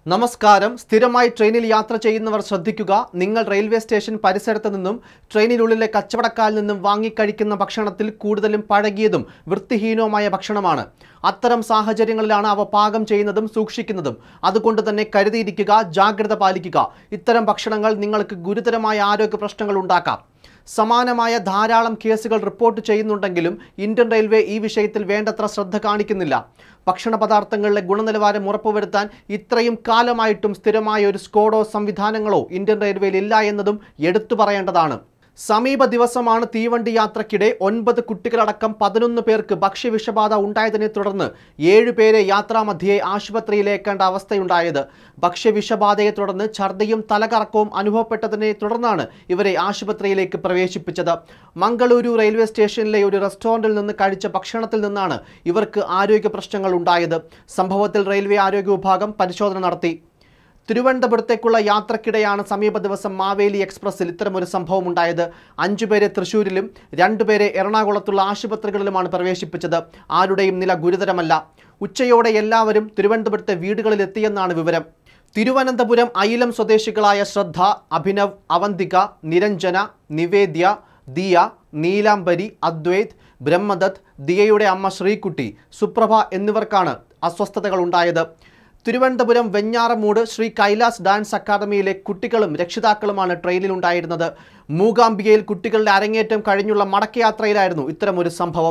നമസ്കാരം സ്ഥിരമായി ട്രെയിനിൽ യാത്ര ചെയ്യുന്നവർ ശ്രദ്ധിക്കുക നിങ്ങൾ റെയിൽവേ സ്റ്റേഷൻ പരിസരത്ത് നിന്നും ട്രെയിനിനുള്ളിലെ കച്ചവടക്കാരിൽ നിന്നും വാങ്ങിക്കഴിക്കുന്ന ഭക്ഷണത്തിൽ കൂടുതലും പഴകിയതും വൃത്തിഹീനവുമായ ഭക്ഷണമാണ് അത്തരം സാഹചര്യങ്ങളിലാണ് അവ പാകം ചെയ്യുന്നതും സൂക്ഷിക്കുന്നതും അതുകൊണ്ട് തന്നെ കരുതിയിരിക്കുക ജാഗ്രത പാലിക്കുക ഇത്തരം ഭക്ഷണങ്ങൾ നിങ്ങൾക്ക് ഗുരുതരമായ ആരോഗ്യ പ്രശ്നങ്ങൾ ഉണ്ടാക്കാം സമാനമായ ധാരാളം കേസുകൾ റിപ്പോർട്ട് ചെയ്യുന്നുണ്ടെങ്കിലും ഇന്ത്യൻ റെയിൽവേ ഈ വിഷയത്തിൽ വേണ്ടത്ര ശ്രദ്ധ കാണിക്കുന്നില്ല ഭക്ഷണ പദാർത്ഥങ്ങളിലെ ഗുണനിലവാരം ഉറപ്പുവരുത്താൻ ഇത്രയും കാലമായിട്ടും സ്ഥിരമായ ഒരു സ്കോഡോ സംവിധാനങ്ങളോ ഇന്ത്യൻ റെയിൽവേയിൽ ഇല്ല എന്നതും എടുത്തു പറയേണ്ടതാണ് സമീപ ദിവസമാണ് തീവണ്ടി യാത്രക്കിടെ ഒൻപത് കുട്ടികളടക്കം പതിനൊന്ന് പേർക്ക് ഭക്ഷ്യവിഷബാധ ഉണ്ടായതിനെ തുടർന്ന് ഏഴുപേരെ യാത്രാമധ്യേ ആശുപത്രിയിലേക്കേണ്ട അവസ്ഥയുണ്ടായത് ഭക്ഷ്യവിഷബാധയെ തുടർന്ന് ഛർദിയും തലകറക്കവും അനുഭവപ്പെട്ടതിനെ തുടർന്നാണ് ഇവരെ ആശുപത്രിയിലേക്ക് പ്രവേശിപ്പിച്ചത് മംഗളൂരു റെയിൽവേ സ്റ്റേഷനിലെ ഒരു റെസ്റ്റോറൻറ്റിൽ നിന്ന് കഴിച്ച ഭക്ഷണത്തിൽ നിന്നാണ് ഇവർക്ക് ആരോഗ്യ പ്രശ്നങ്ങൾ ഉണ്ടായത് സംഭവത്തിൽ റെയിൽവേ ആരോഗ്യ വിഭാഗം പരിശോധന നടത്തി തിരുവനന്തപുരത്തേക്കുള്ള യാത്രക്കിടെയാണ് സമീപ ദിവസം മാവേലി എക്സ്പ്രസ്സിൽ ഇത്തരമൊരു സംഭവം ഉണ്ടായത് അഞ്ചുപേരെ തൃശൂരിലും രണ്ടുപേരെ എറണാകുളത്തുള്ള ആശുപത്രികളിലുമാണ് പ്രവേശിപ്പിച്ചത് ആരുടെയും നില ഗുരുതരമല്ല ഉച്ചയോടെ എല്ലാവരും തിരുവനന്തപുരത്തെ വീടുകളിലെത്തിയെന്നാണ് വിവരം തിരുവനന്തപുരം അയിലം സ്വദേശികളായ ശ്രദ്ധ അഭിനവ് അവന്തിക നിരഞ്ജന നിവേദ്യ ദിയ നീലാംബരി അദ്വൈത് ബ്രഹ്മദത്ത് ദിയയുടെ അമ്മ ശ്രീകുട്ടി സുപ്രഭ എന്നിവർക്കാണ് അസ്വസ്ഥതകൾ ഉണ്ടായത് തിരുവനന്തപുരം വെഞ്ഞാറമൂട് ശ്രീ കൈലാസ് ഡാൻസ് അക്കാദമിയിലെ കുട്ടികളും രക്ഷിതാക്കളുമാണ് ട്രെയിനിലുണ്ടായിരുന്നത് മൂകാംബികയിൽ കുട്ടികളുടെ അരങ്ങേറ്റം കഴിഞ്ഞുള്ള മടക്കയാത്രയിലായിരുന്നു ഇത്തരമൊരു സംഭവം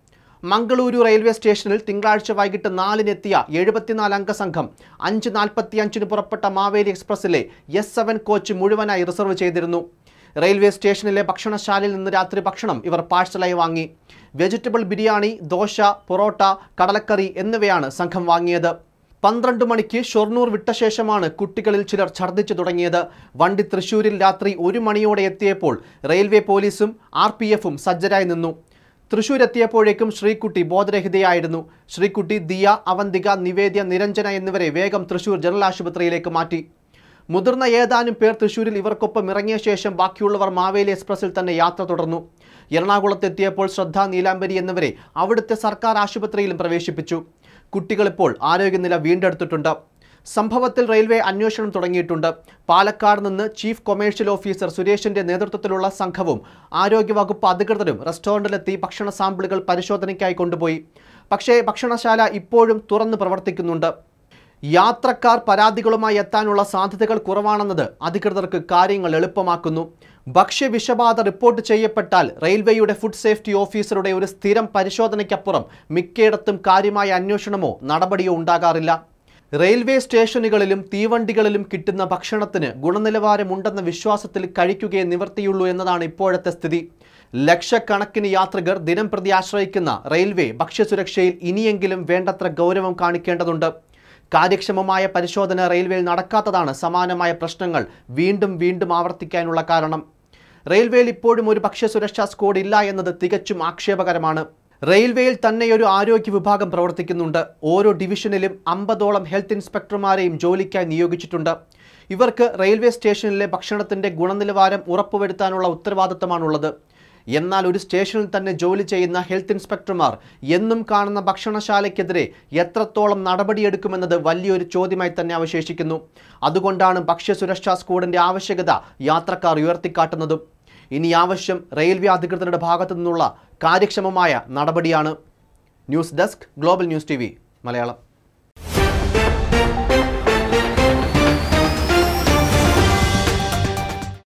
മംഗളൂരു റെയിൽവേ സ്റ്റേഷനിൽ തിങ്കളാഴ്ച വൈകിട്ട് നാലിനെത്തിയ എഴുപത്തിനാല് അംഗ സംഘം അഞ്ച് നാൽപ്പത്തി അഞ്ചിന് പുറപ്പെട്ട മാവേലി എക്സ്പ്രസ്സിലെ എസ് സെവൻ കോച്ച് മുഴുവനായി റിസർവ് ചെയ്തിരുന്നു റെയിൽവേ സ്റ്റേഷനിലെ ഭക്ഷണശാലയിൽ നിന്ന് രാത്രി ഭക്ഷണം ഇവർ പാഴ്സലായി വാങ്ങി വെജിറ്റബിൾ ബിരിയാണി ദോശ പൊറോട്ട കടലക്കറി എന്നിവയാണ് സംഘം വാങ്ങിയത് പന്ത്രണ്ട് മണിക്ക് ഷൊർണൂർ വിട്ട ശേഷമാണ് കുട്ടികളിൽ ചിലർ ഛർദ്ദിച്ചു തുടങ്ങിയത് വണ്ടി തൃശൂരിൽ രാത്രി ഒരു മണിയോടെ എത്തിയപ്പോൾ റെയിൽവേ പോലീസും ആർ പി എഫും സജ്ജരായി നിന്നു തൃശൂർ എത്തിയപ്പോഴേക്കും ശ്രീകുട്ടി ബോധരഹിതയായിരുന്നു ശ്രീകുട്ടി ദിയ അവന്തിക നിവേദ്യ നിരഞ്ജന എന്നിവരെ വേഗം തൃശൂർ ജനറൽ ആശുപത്രിയിലേക്ക് മാറ്റി മുതിർന്ന ഏതാനും പേർ തൃശൂരിൽ ഇവർക്കൊപ്പം ഇറങ്ങിയ ശേഷം ബാക്കിയുള്ളവർ മാവേലി എക്സ്പ്രസിൽ തന്നെ യാത്ര തുടർന്നു എറണാകുളത്തെത്തിയപ്പോൾ ശ്രദ്ധ നീലാംബരി എന്നിവരെ അവിടുത്തെ സർക്കാർ ആശുപത്രിയിലും പ്രവേശിപ്പിച്ചു കുട്ടികളിപ്പോൾ ആരോഗ്യനില വീണ്ടെടുത്തിട്ടുണ്ട് സംഭവത്തിൽ റെയിൽവേ അന്വേഷണം തുടങ്ങിയിട്ടുണ്ട് പാലക്കാട് നിന്ന് ചീഫ് കൊമേഴ്ഷ്യൽ ഓഫീസർ സുരേഷിന്റെ നേതൃത്വത്തിലുള്ള സംഘവും ആരോഗ്യവകുപ്പ് അധികൃതരും റെസ്റ്റോറൻറ്റിലെത്തി ഭക്ഷണ സാമ്പിളുകൾ പരിശോധനയ്ക്കായി കൊണ്ടുപോയി പക്ഷേ ഭക്ഷണശാല ഇപ്പോഴും തുറന്ന് പ്രവർത്തിക്കുന്നുണ്ട് യാത്രക്കാർ പരാതികളുമായി എത്താനുള്ള സാധ്യതകൾ കുറവാണെന്നത് അധികൃതർക്ക് കാര്യങ്ങൾ എളുപ്പമാക്കുന്നു ഭക്ഷ്യവിഷബാധ റിപ്പോർട്ട് ചെയ്യപ്പെട്ടാൽ റെയിൽവേയുടെ ഫുഡ് സേഫ്റ്റി ഓഫീസറുടെ ഒരു സ്ഥിരം പരിശോധനയ്ക്കപ്പുറം മിക്കയിടത്തും കാര്യമായ അന്വേഷണമോ നടപടിയോ ഉണ്ടാകാറില്ല റെയിൽവേ സ്റ്റേഷനുകളിലും തീവണ്ടികളിലും കിട്ടുന്ന ഭക്ഷണത്തിന് ഗുണനിലവാരമുണ്ടെന്ന വിശ്വാസത്തിൽ കഴിക്കുകയെ നിവർത്തിയുള്ളൂ എന്നതാണ് ഇപ്പോഴത്തെ സ്ഥിതി ലക്ഷക്കണക്കിന് യാത്രികർ ദിനം പ്രതി ആശ്രയിക്കുന്ന റെയിൽവേ ഭക്ഷ്യസുരക്ഷയിൽ ഇനിയെങ്കിലും വേണ്ടത്ര ഗൗരവം കാണിക്കേണ്ടതുണ്ട് കാര്യക്ഷമമായ പരിശോധന റെയിൽവേയിൽ നടക്കാത്തതാണ് സമാനമായ പ്രശ്നങ്ങൾ വീണ്ടും വീണ്ടും ആവർത്തിക്കാനുള്ള കാരണം റെയിൽവേയിൽ ഇപ്പോഴും ഒരു ഭക്ഷ്യസുരക്ഷാ സ്ക്വാഡ് ഇല്ല എന്നത് തികച്ചും ആക്ഷേപകരമാണ് റെയിൽവേയിൽ തന്നെ ഒരു ആരോഗ്യ വിഭാഗം പ്രവർത്തിക്കുന്നുണ്ട് ഓരോ ഡിവിഷനിലും അമ്പതോളം ഹെൽത്ത് ഇൻസ്പെക്ടർമാരെയും ജോലിക്കായി നിയോഗിച്ചിട്ടുണ്ട് ഇവർക്ക് റെയിൽവേ സ്റ്റേഷനിലെ ഭക്ഷണത്തിൻ്റെ ഗുണനിലവാരം ഉറപ്പുവരുത്താനുള്ള ഉത്തരവാദിത്തമാണുള്ളത് എന്നാൽ ഒരു സ്റ്റേഷനിൽ തന്നെ ജോലി ചെയ്യുന്ന ഹെൽത്ത് ഇൻസ്പെക്ടർമാർ എന്നും കാണുന്ന ഭക്ഷണശാലയ്ക്കെതിരെ എത്രത്തോളം നടപടിയെടുക്കുമെന്നത് വലിയൊരു ചോദ്യമായി തന്നെ അവശേഷിക്കുന്നു അതുകൊണ്ടാണ് ഭക്ഷ്യസുരക്ഷാ സ്ക്വാഡിൻ്റെ ആവശ്യകത യാത്രക്കാർ ഉയർത്തിക്കാട്ടുന്നതും ഇനി ആവശ്യം റെയിൽവേ അധികൃതരുടെ ഭാഗത്തു നിന്നുള്ള കാര്യക്ഷമമായ നടപടിയാണ് news desk global news T Malayalam